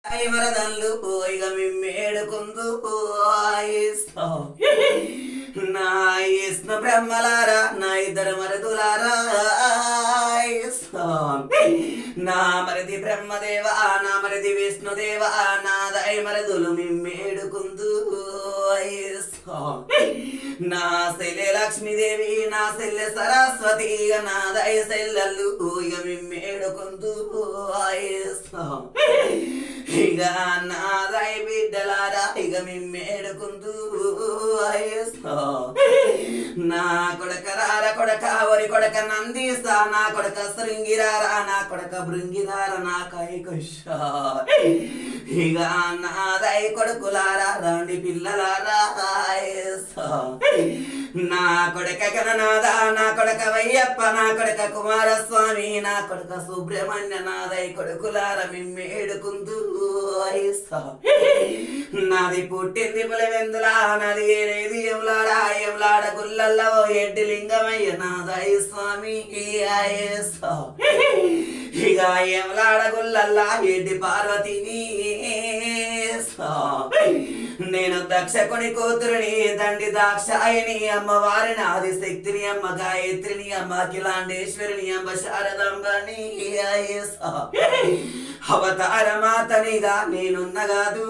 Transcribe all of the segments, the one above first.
అయి వరదల్లు ఇక మిమ్మేడుకుందు నా ఇష్ణ బ్రహ్మలారా నా ఇద్దరు మరుదులారా నా మరిది బ్రహ్మదేవ నా మరిది విష్ణుదేవ నా దయ మరదులు మిమ్మేడుకుందు నా సెల్లె లక్ష్మీదేవి నా సెల్లె సరస్వతి ఇక నా దయ సెల్లెల్లు ఇక మిమ్మేడుకుందు ఇక నా దయ బిడ్డలారా ఇక మిమ్మేడుకుందు నా కొడక రార కొడక వరి కొడక నందీసా నా కొడక శృంగిరారా నా కొడక బృంగిరార నా కైకుష ఇక నా దయ కొడుకులారా రాండి పిల్లలారా నా కొడక గణనాథ నా కొడక వయ్యప్ప నా కొడక కుమారస్వామి నా కొడక సుబ్రహ్మణ్య నా దయ కొడుకులార మిమ్మేడుకుందు నాది పుట్టింది పులవెందులా నాది ఏది ఎంలాడా ఎంలాడ గుల్లల్లో ఎడ్డి లింగమయ్య నాదయ స్వామి ఇక ఎంలాడ గుల్లల్లా ఎడ్డి పార్వతిని నేను దక్షకుని కూతురుని దండి దాక్షాయిని అమ్మవారిని ఆదిశక్తిని అమ్మ గాయత్రిని అమ్మ అఖిలాండేశ్వరిని అమ్మ శారదాంబని అవతార మాతనిగా నేనున్నగాదు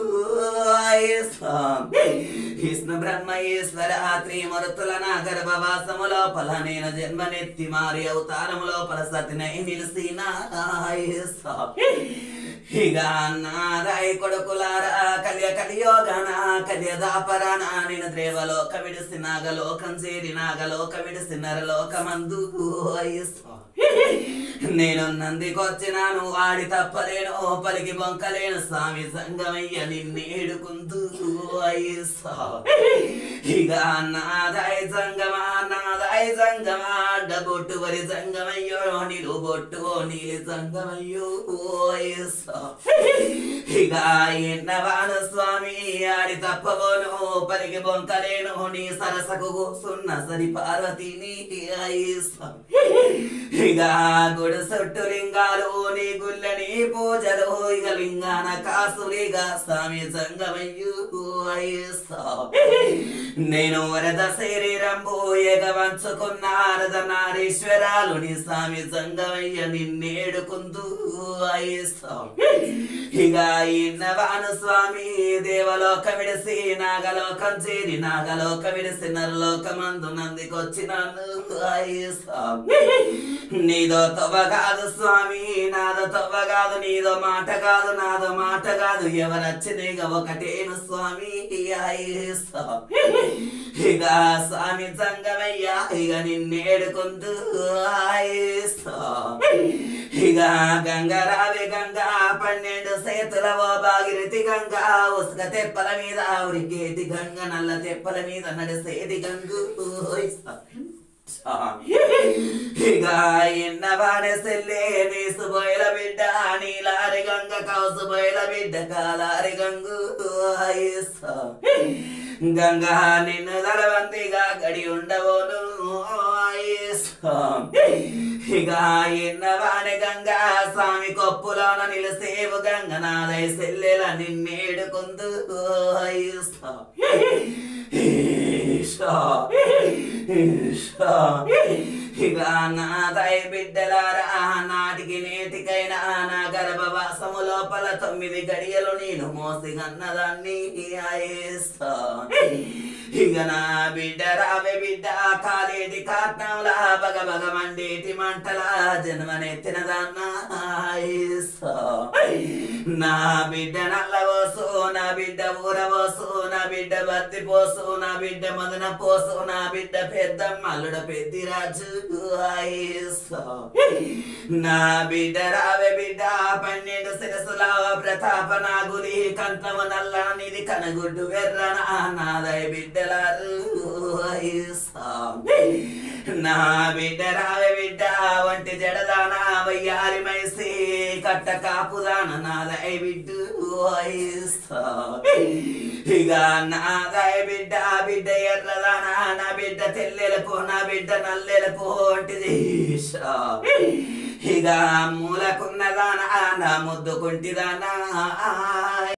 విష్ణు బ్రహ్మయేశ్వర త్రిమూర్తుల నా గర్భవాసము లోపల నేను జన్మనెత్తి మారి అవతారము లోపల సతినై నిలిసిన ఇక నారాయ కొడుకులారా కలియ కలియోగన కలియ దాపరాన నేను ద్రేవలోక విడిసి నాగలోకం చేరి నాగలోక విడిసి నరలోకమందు నేను నందికొచ్చినాను వాడి తప్పలేను పలికి బొంకలేను స్వామి సంగమయ్య నిన్నేడుకుంటూ ఇక నాదాయ సంగమా నాదాయ సంగమా డబొట్టు వరి సంగమయ్యో నీలు బొట్టు నీలి సంగమయ్యో ఇక ఎన్నవాను స్వామి ఆడి తప్పబోను పలికి బొంకలేను నీ సరసకు కూసున్న సరి పార్వతిని ఇక గుడి చుట్టు లింగాలు నీ గుళ్ళని పూజలు ఇక లింగాన కాసులిగా స్వామి సంగమయ్యు నేను వరద శరీరంబు ఎగవంచుకున్న అరద నారీశ్వరాలు నీ స్వామి సంగమయ్య నిన్నేడుకుందు ఇక ఇన్నవాను స్వామి దేవలోక విడిసి నాగలోకం చేరి నాగలోక విడిసి నరలోకమందు నందికొచ్చినాను స్వామి నీదో తవ్వ కాదు స్వామి నాదో తవ్వ కాదు నీదో మాట కాదు నాదో మాట కాదు ఎవరచ్చినీగ ఒకటేను స్వామి ఇక స్వామి సంగమయ్య ఇక నిన్నేడుకుంటూ ఇక గంగరావి గంగా పన్నెండు సేతుల ఓ బాగిరితి గంగా ఉసుక తెప్పల మీద ఉరికేటి గంగ నల్ల తెప్పల మీద నడిసేది గంగు ఇక ఎన్నవాడే సెల్లే నీసు బయల బిడ్డ నీలారి గంగ కౌసు బయల బిడ్డ కాలారి గంగు గంగా నిన్ను దళవంతిగా గడి ఉండవోను ఇక ఎన్నవాణి గంగా స్వామి కొప్పులోన నిలిసేవు గంగ నాదై సెల్లెల నిన్నేడుకుందు ఇక నాదై బిడ్డలారా నాటికి నేటికైనా నా గర్భవాసము లోపల తొమ్మిది గడియలు నేను మోసి అన్నదాన్ని ఆయేస్తా ఇక నా బిడ్డ రావే బిడ్డ కాలేటి కాట్నంలా బగ బగ మండేటి మంటల జన్మనెత్తిన దాన్న ఆయేస్తా నా బిడ్డ నల్లవోసు నా బిడ్డ ఊరవోసు నా బిడ్డ బత్తి పోసు నా బిడ్డ మదన పోసు నా బిడ్డ పెద్ద మల్లుడ పెద్ది రాజు ఆయేస్తా నా బిడ్డ రావే బిడ్డ పన్నెండు శిరసుల ప్రతాప నాగులి కంఠము నల్ల నిధి కనగుడ్డు వెర్రన నాదయ బిడ్డలారు నా బిడ్డ రావే బిడ్డ వంటి జడదానా వయ్యారి మైసి కట్ట కాపుదాన నాదయ బిడ్డు ఇక నాదయ బిడ్డ బిడ్డ ఎర్రదానా నా బిడ్డ తెల్లెలకు నా బిడ్డ నల్లెలకు వంటిది ఇక మూలకున్నదానా నా ముద్దుకుంటిదానా